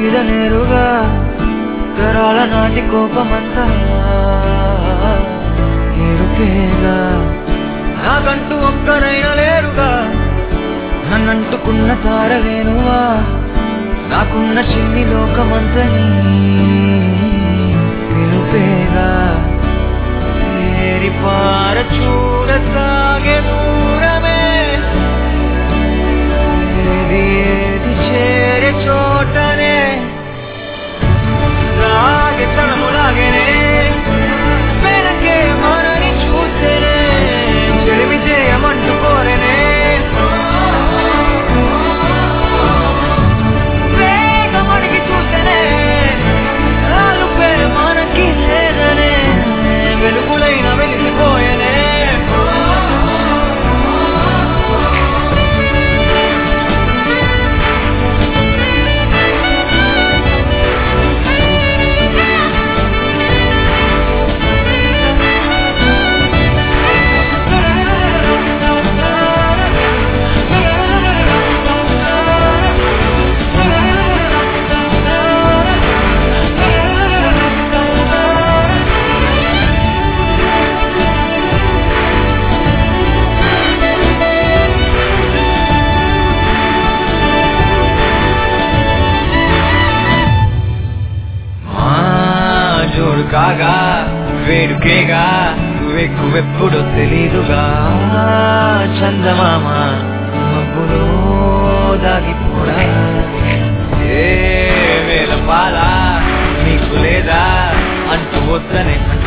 మీద నేరుగా తరాల నాటి కోపమంతా ఎరుపేగా నాకంటూ ఒక్కరైనా లేరుగా నన్నంటుకున్న తారలేనువా నాకున్న చిన్ని లోకమంతని పిలుపేగా పార చూడసాగే దూరమే ఏది ఏది చేరే చోటనే లాగే తనము లాగేనే వెనకే మనని చూస్తేనే చెలిమి చేయమంటూ కోరేనే వేగమడిగి చూస్తేనే ఆలుపే మనకి లేదనే వెలుగులైన వెలిగిపోయేనే మా జోడు కాగా వేడుకేగా ఎక్కువెప్పుడు తెలీదుగా చందమామ మబ్బులో దాగిపోడా ఏ వేల పాల నీకు లేదా అంటూ వద్దనే అంటూ